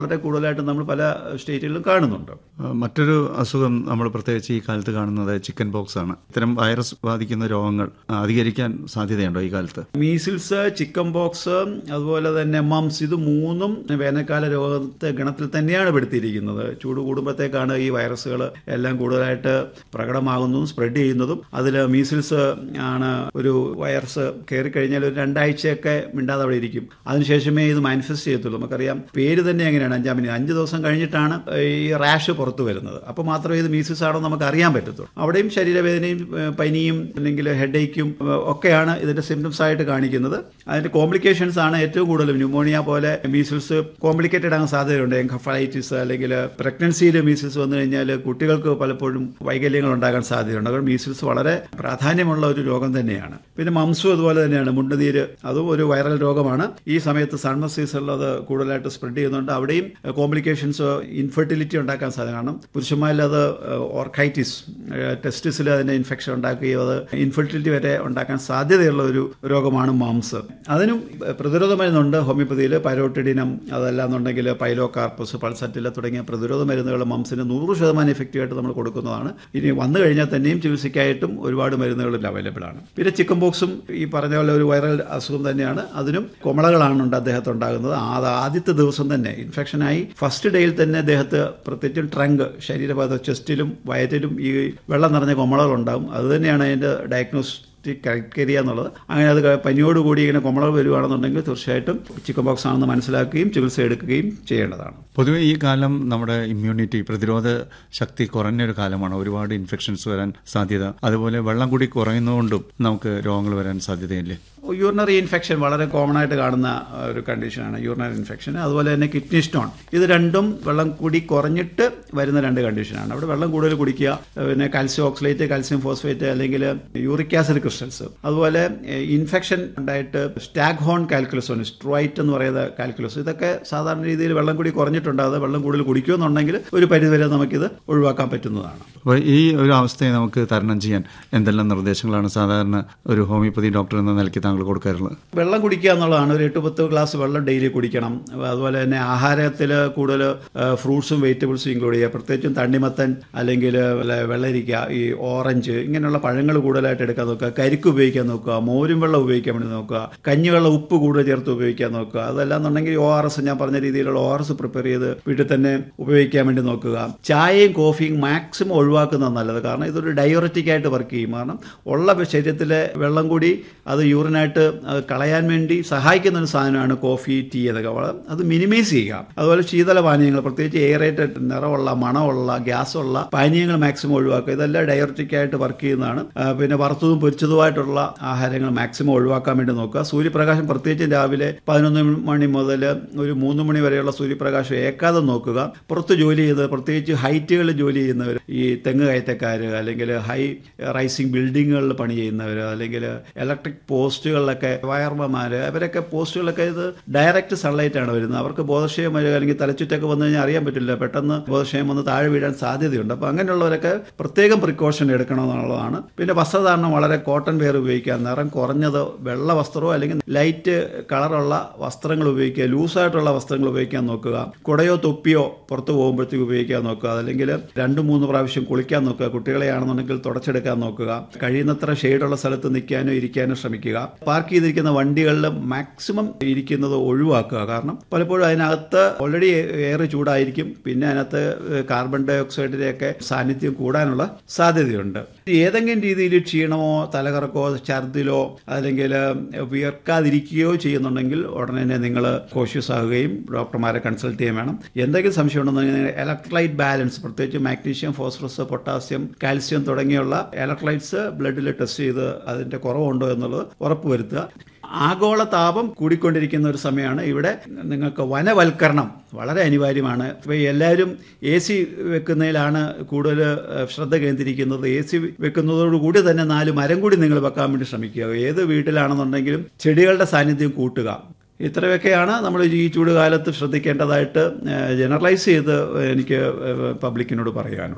വളരെ കൂടുതലായിട്ട് നമ്മൾ പല സ്റ്റേറ്റുകളിലും കാണുന്നുണ്ട് ആ, മറ്റൊരു അസുഖം നമ്മൾ പ്രത്യേകിച്ച് ഈ കാലത്ത് കാണുന്നത് ചിക്കൻ ബോക്സ് ആണ് ഇത്തരം വൈറസ് ബാധിക്കുന്ന രോഗങ്ങൾ ആ, അധികരിക്കാൻ സാധ്യതയുണ്ടോ ഈ കാലത്ത് മീസിൽസ് ചിക്കൻ ബോക്സ് അതുപോലെ തന്നെ മംസ് ഇത് മൂന്നും വേനൽക്കാല രോഗത്തെ ഗണത്തിൽ തന്നെയാണ് പെടുത്തിയിരിക്കുന്നത് ചൂട് കൂടുമ്പോഴത്തേക്കാണ് ഈ വൈറസുകൾ എല്ലാം കൂടുതലായിട്ട് പ്രകടമാകുന്നതും സ്പ്രെഡ് ചെയ്യുന്നതും അതിൽ മീസിൽസ് ആണ് ഒരു വൈറസ് കയറിക്കഴിഞ്ഞാൽ ഒരു രണ്ടാഴ്ചയൊക്കെ മിണ്ടാതെ അവിടെ ഇരിക്കും അതിനുശേഷമേ ഇത് മാനിഫെസ്റ്റ് ചെയ്യത്തുള്ളൂ നമുക്കറിയാം പേര് തന്നെ എങ്ങനെയാണ് അഞ്ചാം മിനിറ്റ് അഞ്ച് ദിവസം കഴിഞ്ഞിട്ടാണ് ഈ റാഷ് പുറത്തു വരുന്നത് അപ്പോൾ മാത്രമേ ഇത് മീസിൽസ് ആണോ നമുക്ക് അറിയാൻ പറ്റത്തുള്ളൂ അവിടെയും ശരീരവേദനയും ഏഹ് പനിയും അല്ലെങ്കിൽ ഹെഡേക്കും ഒക്കെയാണ് ഇതിന്റെ സിംറ്റംസ് ആയിട്ട് കാണിക്കുന്നത് അതിന്റെ കോംപ്ലിക്കേഷൻസ് ആണ് ഏറ്റവും കൂടുതൽ ന്യൂമോണിയ പോലെ മീസിൽസ് കോംപ്ലിക്കേറ്റഡ് ആകാൻ സാധ്യതയുണ്ട് എൻകഫലൈറ്റിസ് അല്ലെങ്കിൽ പ്രഗ്നൻസിയിൽ മീസിൽസ് വന്നു കഴിഞ്ഞാൽ കുട്ടികൾക്ക് പലപ്പോഴും വൈകല്യങ്ങൾ ഉണ്ടാകാൻ സാധ്യതയുണ്ട് അതുകൊണ്ട് മീസിൽസ് വളരെ പ്രാധാന്യമുള്ള ഒരു രോഗം തന്നെയാണ് പിന്നെ മംസും അതുപോലെ തന്നെയാണ് മുണ്ടുനീര് അതും ഒരു വൈറൽ രോഗമാണ് ഈ സമയത്ത് സൺമർ സീസണിൽ അത് കൂടുതലായിട്ട് സ്പ്രെഡ് ചെയ്യുന്നുണ്ട് അവിടെയും കോംപ്ലിക്കേഷൻസ് ഇൻഫെർട്ടിലിറ്റി ഉണ്ടാക്കാൻ സാധ്യത കാണും പുരുഷന്മാരിൽ അത് ഓർക്കൈറ്റിസ് ടെസ്റ്റിസിൽ അതിന്റെ ഇൻഫെക്ഷൻ ഉണ്ടാക്കുകയും അത് ഇൻഫെർട്ടിലിറ്റി വരെ ഉണ്ടാക്കാൻ സാധ്യതയുള്ള ഒരു രോഗമാണ് മാംസ് അതിനും പ്രതിരോധ മരുന്നുണ്ട് ഹോമിയോപ്പതിയിൽ പൈരോട്ടിഡിനം അതല്ലാന്നുണ്ടെങ്കിൽ പൈലോകാർപ്പസ് പൾസറ്റില തുടങ്ങിയ പ്രതിരോധ മരുന്നുകൾ മംസിന് നൂറ് ശതമാനം എഫക്റ്റീവായിട്ട് നമ്മൾ കൊടുക്കുന്നതാണ് ഇനി വന്നു കഴിഞ്ഞാൽ തന്നെയും ചികിത്സയ്ക്കായിട്ടും ഒരുപാട് മരുന്നുകളിൽ അവൈലബിൾ ആണ് പിന്നെ ചിക്കൻ ബോക്സും ഈ പറഞ്ഞ പോലെ ഒരു വൈറൽ അസുഖം തന്നെയാണ് അതിനും കുമളകളാണ് ഉണ്ട് അദ്ദേഹത്ത് ഉണ്ടാകുന്നത് അത് ആദ്യത്തെ ദിവസം തന്നെ ഇൻഫെക്ഷനായി ഫസ്റ്റ് ഡേയിൽ തന്നെ അദ്ദേഹത്ത് പ്രത്യേകിച്ചും ട്രങ്ക് ശരീരഭാഗത്ത് ചെസ്റ്റിലും വയറ്റിലും ഈ വെള്ളം നിറഞ്ഞ കുമളകൾ ഉണ്ടാകും അത് തന്നെയാണ് അതിൻ്റെ ഡയഗ്നോസ്റ്റിക് ക്രൈറ്റീരിയ എന്നുള്ളത് അങ്ങനെ അത് പനിയോടുകൂടി ഇങ്ങനെ കുമളകൾ വരുവാണെന്നുണ്ടെങ്കിൽ തീർച്ചയായിട്ടും ചിക്കൻ ബോക്സ് ആണെന്ന് മനസ്സിലാക്കുകയും ചികിത്സ എടുക്കുകയും ചെയ്യേണ്ടതാണ് പൊതുവെ ഈ കാലം നമ്മുടെ ഇമ്മ്യൂണിറ്റി പ്രതിരോധ ശക്തി കുറഞ്ഞൊരു കാലമാണ് ഒരുപാട് ഇൻഫെക്ഷൻസ് വരാൻ സാധ്യത അതുപോലെ വെള്ളം കൂടി കുറയുന്നതുകൊണ്ടും നമുക്ക് രോഗങ്ങൾ വരാൻ സാധ്യതയില്ലേ യൂറിനറി ഇൻഫെക്ഷൻ വളരെ കോമൺ ആയിട്ട് കാണുന്ന ഒരു കണ്ടീഷനാണ് യൂറിനറി ഇൻഫെക്ഷൻ അതുപോലെ തന്നെ കിഡ്നി സ്റ്റോൺ ഇത് രണ്ടും വെള്ളം കൂടി കുറഞ്ഞിട്ട് വരുന്ന രണ്ട് കണ്ടീഷനാണ് അവിടെ വെള്ളം കൂടുതൽ കുടിക്കുക പിന്നെ കാൽസ്യം ഓക്സലേറ്റ് കാൽസ്യം ഫോസ്ഫേറ്റ് അല്ലെങ്കിൽ യൂറിക് ആസിഡ് ക്രിസ്റ്റൽസ് അതുപോലെ ഇൻഫെക്ഷൻ ഉണ്ടായിട്ട് സ്റ്റാഗ് ഹോൺ കാൽക്കുലസ് ഉണ്ട് സ്ട്രോയിറ്റ് എന്ന് പറയുന്ന കാൽക്കുലസ് ഇതൊക്കെ സാധാരണ രീതിയിൽ വെള്ളം കൂടി കുറഞ്ഞിട്ടുണ്ടാകാതെ വെള്ളം കൂടുതൽ കുടിക്കുമെന്നുണ്ടെങ്കിൽ ഒരു പരിധിവരെ നമുക്കിത് ഒഴിവാക്കാൻ പറ്റുന്നതാണ് അപ്പോൾ ഈ ഒരു അവസ്ഥയെ നമുക്ക് തരണം ചെയ്യാൻ എന്തെല്ലാം നിർദ്ദേശങ്ങളാണ് സാധാരണ ഒരു ഹോമിയോപ്പതി ഡോക്ടർ എന്ന നിലയ്ക്ക് താങ്കൾ കൊടുക്കാറുള്ളത് വെള്ളം കുടിക്കുക എന്നുള്ളതാണ് ഒരു എട്ട് പത്ത് ഗ്ലാസ് വെള്ളം ഡെയിലി കുടിക്കണം അതുപോലെ തന്നെ ആഹാരത്തിൽ കൂടുതൽ ഫ്രൂട്ട്സും വെജിറ്റബിൾസും ഇൻക്ലൂഡ് ചെയ്യുക പ്രത്യേകിച്ചും തണ്ണിമത്തൻ അല്ലെങ്കിൽ വല്ല വെള്ളരിക്ക ഈ ഓറഞ്ച് ഇങ്ങനെയുള്ള പഴങ്ങൾ കൂടുതലായിട്ട് എടുക്കാൻ നോക്കുക കരിക്ക് ഉപയോഗിക്കാൻ നോക്കുക മോരും വെള്ളം ഉപയോഗിക്കാൻ വേണ്ടി നോക്കുക കഞ്ഞിവെള്ളം ഉപ്പ് കൂടുതൽ ചേർത്ത് ഉപയോഗിക്കാൻ നോക്കുക അതല്ല എന്നുണ്ടെങ്കിൽ ഒ ആർ എസ് ഞാൻ പറഞ്ഞ രീതിയിലുള്ള ഒ ആർ എസ് പ്രിപ്പയർ ചെയ്ത് വീട്ടിൽ തന്നെ ഉപയോഗിക്കാൻ വേണ്ടി നോക്കുക ചായയും കോഫിയും മാക്സിമം ഒഴിവാക്കുന്നത് നല്ലത് കാരണം ഇതൊരു ഡയോററ്റിക് ആയിട്ട് വർക്ക് ചെയ്യും കാരണം ഉള്ള ശരീരത്തിലെ വെള്ളം കൂടി അത് യൂറിനായിട്ട് അത് കളയാൻ വേണ്ടി സഹായിക്കുന്ന ഒരു സാധനമാണ് കോഫി ടീ എന്നൊക്കെ വളരെ അത് മിനിമൈസ് ചെയ്യുക അതുപോലെ ശീതള പാനീയങ്ങൾ പ്രത്യേകിച്ച് എയറേറ്റഡ് നിറമുള്ള മണമുള്ള ഗ്യാസുള്ള പാനീയങ്ങൾ മാക്സിമം ഒഴിവാക്കുക ഇതെല്ലാം ഡയോററ്റിക് ആയിട്ട് വർക്ക് ചെയ്യുന്നതാണ് ആ, പിന്നെ വറുത്തതും പൊരിച്ചതുമായിട്ടുള്ള ആഹാരങ്ങൾ മാക്സിമം ഒഴിവാക്കാൻ വേണ്ടി നോക്കുക സൂര്യപ്രകാശം പ്രത്യേകിച്ച് രാവിലെ പതിനൊന്ന് മണി മുതൽ ഒരു മൂന്ന് മണി വരെയുള്ള സൂര്യപ്രകാശം ഏക്കാതെ നോക്കുക പുറത്ത് ജോലി ചെയ്ത് പ്രത്യേകിച്ച് ഹൈറ്റുകളിൽ ജോലി ചെയ്യുന്നവർ ഈ തെങ്ങ് കയറ്റക്കാർ അല്ലെങ്കിൽ ഹൈ റൈസിംഗ് ബിൽഡിങ്ങുകളിൽ പണി ചെയ്യുന്നവർ അല്ലെങ്കിൽ ഇലക്ട്രിക് പോസ്റ്റുകളിലൊക്കെ വയർമാർ അവരൊക്കെ പോസ്റ്റുകളൊക്കെ ഇത് ഡയറക്റ്റ് സൺലൈറ്റ് ആണ് വരുന്നത് അവർക്ക് ബോധക്ഷയം വരിക അല്ലെങ്കിൽ തലച്ചുറ്റൊക്കെ വന്നു കഴിഞ്ഞാൽ അറിയാൻ പറ്റില്ല പെട്ടെന്ന് ബോധക്ഷയം വന്ന് താഴെ വീഴാൻ സാധ്യതയുണ്ട് അപ്പോൾ അങ്ങനെയുള്ളവരൊക്കെ പ്രത്യേകം പ്രിക്കോഷൻ എടുക്കണം എന്നുള്ളതാണ് പിന്നെ വസ്ത്രധാരണം വളരെ കോട്ടൺ വെയർ ഉപയോഗിക്കുക നിറം കുറഞ്ഞത് വെള്ള വസ്ത്രമോ അല്ലെങ്കിൽ ലൈറ്റ് കളറുള്ള വസ്ത്രങ്ങൾ ഉപയോഗിക്കുക ലൂസായിട്ടുള്ള വസ്ത്രങ്ങൾ ഉപയോഗിക്കാൻ നോക്കുക കുടയോ തൊപ്പിയോ പുറത്ത് പോകുമ്പോഴത്തേക്ക് ഉപയോഗിക്കാൻ നോക്കുക അതല്ലെങ്കിൽ രണ്ട് മൂന്ന് പ്രാവശ്യം കുളിക്കാൻ നോക്കുക കുട്ടികളെയാണെന്നുണ്ടെങ്കിൽ തുടച്ചെടുക്കാൻ നോക്കുക കഴിയുന്നത്ര ഷെയ്ഡുള്ള സ്ഥലത്ത് നിൽക്കാനോ ഇരിക്കാനോ ശ്രമിക്കുക പാർക്ക് ചെയ്തിരിക്കുന്ന വണ്ടികളിൽ മാക്സിമം ഇരിക്കുന്നത് ഒഴിവാക്കുക കാരണം പലപ്പോഴും അതിനകത്ത് ഓൾറെഡി എയർ ചൂടായിരിക്കും പിന്നെ അതിനകത്ത് കാർബൺ ഡൈ ഓക്സൈഡിൻ്റെയൊക്കെ സാന്നിധ്യം കൂടാനുള്ള സാധ്യതയുണ്ട് ഏതെങ്കിലും രീതിയിൽ ക്ഷീണമോ തലകറക്കോ ഛർദിലോ അല്ലെങ്കിൽ വിയർക്കാതിരിക്കുകയോ ചെയ്യുന്നുണ്ടെങ്കിൽ ഉടനെ തന്നെ നിങ്ങൾ കോഷ്യസ് ആകുകയും ഡോക്ടർമാരെ കൺസൾട്ട് ചെയ്യാൻ വേണം എന്തെങ്കിലും സംശയം ഉണ്ടെന്നുണ്ടെങ്കിൽ ഇലക്ട്രലൈറ്റ് ബാലൻസ് പ്രത്യേകിച്ച് മാഗ്നീഷ്യം ഫോസ്ഫറസ് പൊട്ടാസ്യം കാൽസ്യം തുടങ്ങിയുള്ള ഇലക്ട്രലൈറ്റ്സ് ബ്ലഡിൽ ടെസ്റ്റ് ചെയ്ത് അതിൻ്റെ കുറവുണ്ടോ എന്നുള്ളത് ഉറപ്പുവരുത്തുക ആഗോള താപം കൂടിക്കൊണ്ടിരിക്കുന്ന ഒരു സമയമാണ് ഇവിടെ നിങ്ങൾക്ക് വനവൽക്കരണം വളരെ അനിവാര്യമാണ് ഇപ്പോൾ എല്ലാവരും എ സി വെക്കുന്നതിലാണ് കൂടുതൽ ഏഹ്, ശ്രദ്ധ കേന്ദ്രീകരിക്കുന്നത് എ സി വെക്കുന്നതോടുകൂടി തന്നെ നാല് മരം കൂടി നിങ്ങൾ വെക്കാൻ വേണ്ടി ശ്രമിക്കുക ഏത് വീട്ടിലാണെന്നുണ്ടെങ്കിലും ചെടികളുടെ സാന്നിധ്യം കൂട്ടുക ഇത്രയൊക്കെയാണ് നമ്മൾ ഈ ചൂടുകാലത്ത് ശ്രദ്ധിക്കേണ്ടതായിട്ട് ജനറലൈസ് ചെയ്ത് എനിക്ക് പബ്ലിക്കിനോട് പറയാനുള്ളത്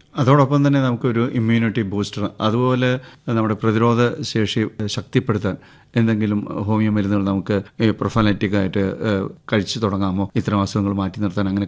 അതോടൊപ്പം തന്നെ നമുക്കൊരു ഇമ്മ്യൂണിറ്റി ബൂസ്റ്റർ അതുപോലെ നമ്മുടെ പ്രതിരോധ ശേഷി ശക്തിപ്പെടുത്താൻ എന്തെങ്കിലും ഹോമിയോ മരുന്നുകൾ നമുക്ക് പ്രൊഫലറ്റിക് ആയിട്ട് ഏഹ്, കഴിച്ചു തുടങ്ങാമോ ഇത്തരം അസുഖങ്ങൾ മാറ്റി നിർത്താൻ അങ്ങനെ